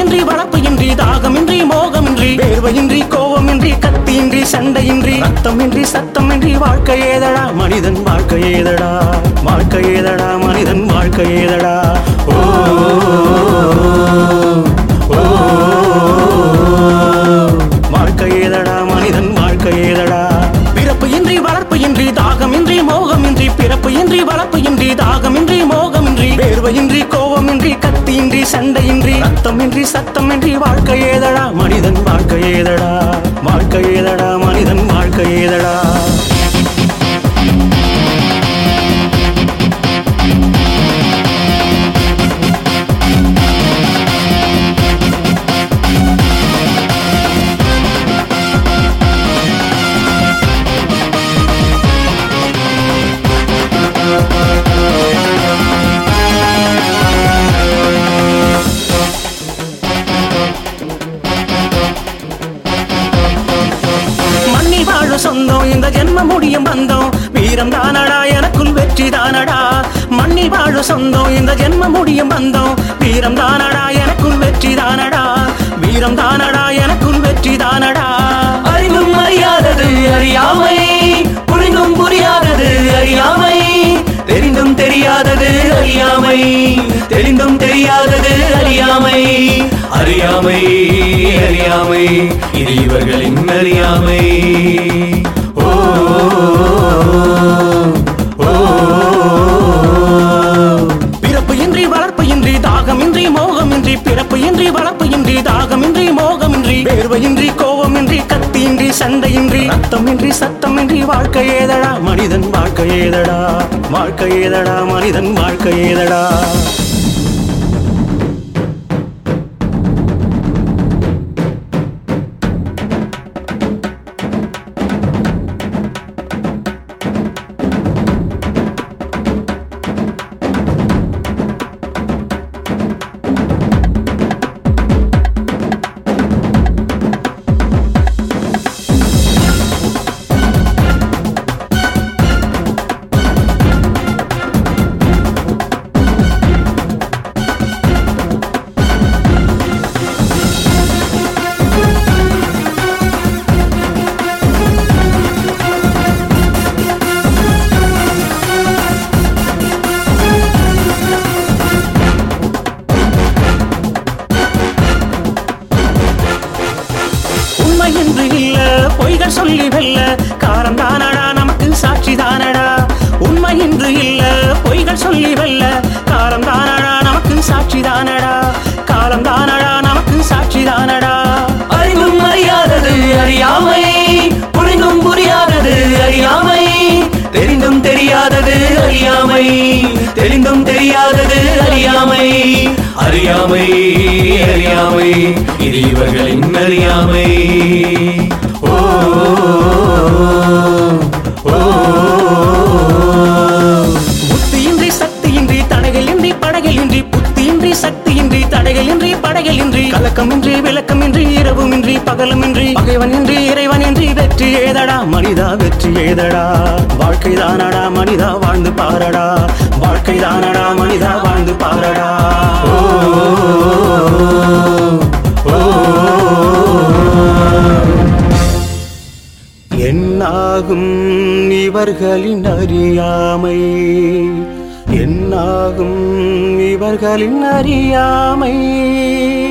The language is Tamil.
இன்றி வளர்ப்பு இன்றி தாகமின்றி மோகமின்றி வேர்வையின்றி கோபமின்றி கத்தியின்றி சண்டையின்றி ரத்தமின்றி சத்தமின்றி வாழ்க்கை ஏதடா மனிதன் வாழ்க்கை ஏதடா வாழ்க்கை ஏதடா மனிதன் வாழ்க்கை ஏதடா ஓ ஓ, வாழ்க்கை ஏதடா மனிதன் வாழ்க்கை ஏதடா பிறப்பு இன்றி வளர்ப்பு இன்றி தாகமின்றி மோகமின்றி பிறப்பு இன்றி வளர்ப்பு இன்றி தாகமின்றி மோகமின்றி வேர்வையின்றி கோபமின்றி கத்தியின்றி சண்டையின்றி ரத்தமின்றி சத்தமின்றி வாழ்க்கை ஏதடா மனிதன் வாழ்க்கை ஏதடா வாழ்க்கை ஏதடா மனிதன் வாழ்க்கை ஏதடா மண்ணில் வாழும் சொந்தம் இந்த ஜென்ம முடியும் பந்தம் வீரம் தானடா எனக்குள் வெற்றி தானடா மண்ணில் வாழும் சொந்தம் இந்த ஜென்ம முடியும் பந்தம் வீரம் தானடா எனக்குள் வெற்றி தானடா வீரம் தானடா எனக்குள் வெற்றி தானடா அறிந்தும் அறியாதது அறியாமை புரிந்தும் புரியாதது அறியாமை தெரிந்தும் தெரியாதது அறியாமை தெரிந்தும் தெரியாதது அறியாமை அறியாமை அறியாமை இது இவர்களின் அறியாமை ஓ ஓ, பிறப்பு இன்றி வளர்ப்பு இன்றி தாகமின்றி மோகமின்றி பிறப்பு இன்றி வளர்ப்பு இன்றி தாகமின்றி மோகமின்றி வேர்வையின்றி கோபமின்றி கத்தியின்றி சண்டையின்றி ரத்தமின்றி சத்தமின்றி வாழ்க்கை ஏதடா மனிதன் வாழ்க்கை ஏதடா வாழ்க்கை ஏதடா மனிதன் வாழ்க்கை ஏதடா உண்மை என்று இல்ல பொய்கள் சொல்லி வெல்ல காலம் தானடா நமக்கு சாட்சி தானடா உண்மை என்று இல்ல பொய்கள் சொல்லி வெல்ல காலம் தானடா நமக்கு சாட்சி தானடா காலம் தானடா நமக்கு சாட்சி தானடா அறிந்தும் அறியாதது அறியாமை புரிந்தும் புரியாதது அறியாமை தெரிந்தும் தெரியாதது அறியாமை தெரிந்தும் தெரியாதது அறியாமை அறியாமை அறியாமை இது இவர்களின் அறியாமை ஓ ஓ, புத்தியின்றி சக்தியின்றி தடைகளின்றி படைகளின்றி புத்தியின்றி சக்தியின்றி தடைகளின்றி படைகளின்றி கலக்கமின்றி விளக்கமின்றி இரவுமின்றி பகலுமின்றி பகைவனின்றி இறைவனின்றி வெற்றி ஏதடா மனிதா வெற்றி ஏதடா வாழ்க்கை தானடா மனிதா வாழ்ந்து பாரடா வாழ்க்கை தானடா மனிதா வாழ்ந்து பாரடா என்னாகும் இவர்களின் அறியாமை என்னாகும் இவர்களின் அறியாமை